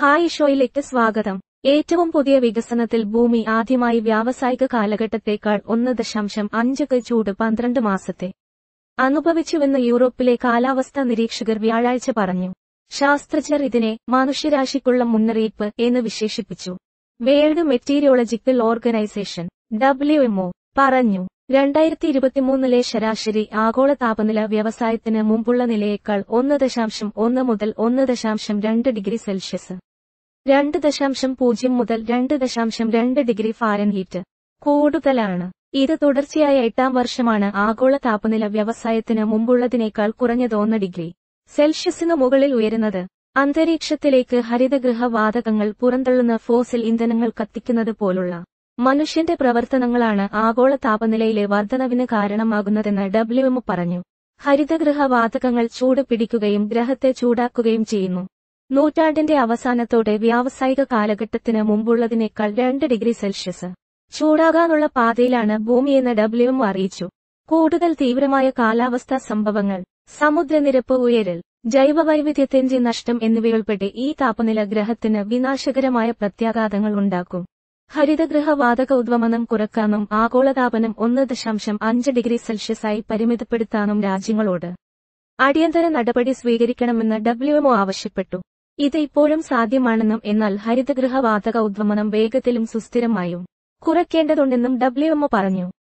hi ഷോയിലേക്ക് സ്വാഗതം ഏറ്റവും പുതിയ വികസനത്തിൽ ഭൂമി ആദ്യമായി വ്യാവസായിക കാലഘട്ടത്തേക്കാൾ ഒന്ന് ദശാംശം അഞ്ച് കെ ചൂട് പന്ത്രണ്ട് മാസത്തെ അനുഭവിച്ചുവെന്ന് യൂറോപ്പിലെ കാലാവസ്ഥാ നിരീക്ഷകർ വ്യാഴാഴ്ച പറഞ്ഞു ശാസ്ത്രജ്ഞർ ഇതിനെ മനുഷ്യരാശിക്കുള്ള മുന്നറിയിപ്പ് എന്ന് വിശേഷിപ്പിച്ചു World Meteorological Organization W MO പറഞ്ഞു രണ്ടായിരത്തി ഇരുപത്തിമൂന്നിലെ ശരാശരി ആഗോള താപനില വ്യവസായത്തിന് മുമ്പുള്ള നിലയേക്കാൾ ഒന്ന് ദശാംശം ഒന്ന് മുതൽ ഒന്ന് ദശാംശം രണ്ട് ഡിഗ്രി സെൽഷ്യസ് രണ്ട് ദശാംശം പൂജ്യം മുതൽ രണ്ട് ദശാംശം രണ്ട് ഡിഗ്രി ഫാരൻഹീറ്റ് കൂടുതലാണ് ഇത് തുടർച്ചയായ എട്ടാം വർഷമാണ് ആഗോള താപനില വ്യവസായത്തിന് മുമ്പുള്ളതിനേക്കാൾ കുറഞ്ഞത് ഒന്ന് ഡിഗ്രി സെൽഷ്യസിനു മുകളിൽ ഉയരുന്നത് അന്തരീക്ഷത്തിലേക്ക് ഹരിതഗൃഹ വാതകങ്ങൾ പുറന്തള്ളുന്ന ഫോസിൽ ഇന്ധനങ്ങൾ കത്തിക്കുന്നത് പോലുള്ള മനുഷ്യന്റെ പ്രവർത്തനങ്ങളാണ് ആഗോള താപനിലയിലെ വർധനവിന് കാരണമാകുന്നതെന്ന് ഡബ്ല്യുഎം പറഞ്ഞു ഹരിതഗൃഹ വാതകങ്ങൾ ചൂട് പിടിക്കുകയും ഗ്രഹത്തെ ചൂടാക്കുകയും ചെയ്യുന്നു നൂറ്റാണ്ടിന്റെ അവസാനത്തോടെ വ്യാവസായിക കാലഘട്ടത്തിന് മുമ്പുള്ളതിനേക്കാൾ രണ്ട് ഡിഗ്രി സെൽഷ്യസ് ചൂടാകാനുള്ള പാതയിലാണ് ഭൂമിയെന്ന് ഡബ്ല്യുഎം അറിയിച്ചു കൂടുതൽ തീവ്രമായ കാലാവസ്ഥാ സംഭവങ്ങൾ സമുദ്രനിരപ്പ് ഉയരൽ ജൈവവൈവിധ്യത്തിന്റെ നഷ്ടം എന്നിവയുൾപ്പെടെ ഈ താപനില ഗ്രഹത്തിന് വിനാശകരമായ പ്രത്യാഘാതങ്ങൾ ഉണ്ടാക്കും ഹരിതഗൃഹ വാതക ഉദ്വമനം കുറക്കാനും ആഗോളതാപനം ഒന്ന് ദശാംശം അഞ്ച് ഡിഗ്രി സെൽഷ്യസായി പരിമിതപ്പെടുത്താനും രാജ്യങ്ങളോട് അടിയന്തര നടപടി സ്വീകരിക്കണമെന്ന് ഡബ്ല്യുഎംഒ ആവശ്യപ്പെട്ടു ഇത് ഇപ്പോഴും സാധ്യമാണെന്നും എന്നാൽ ഹരിതഗൃഹ വാതക ഉദ്വമനം വേഗത്തിലും സുസ്ഥിരമായും കുറയ്ക്കേണ്ടതുണ്ടെന്നും ഡബ്ല്യുഎംഒ പറഞ്ഞു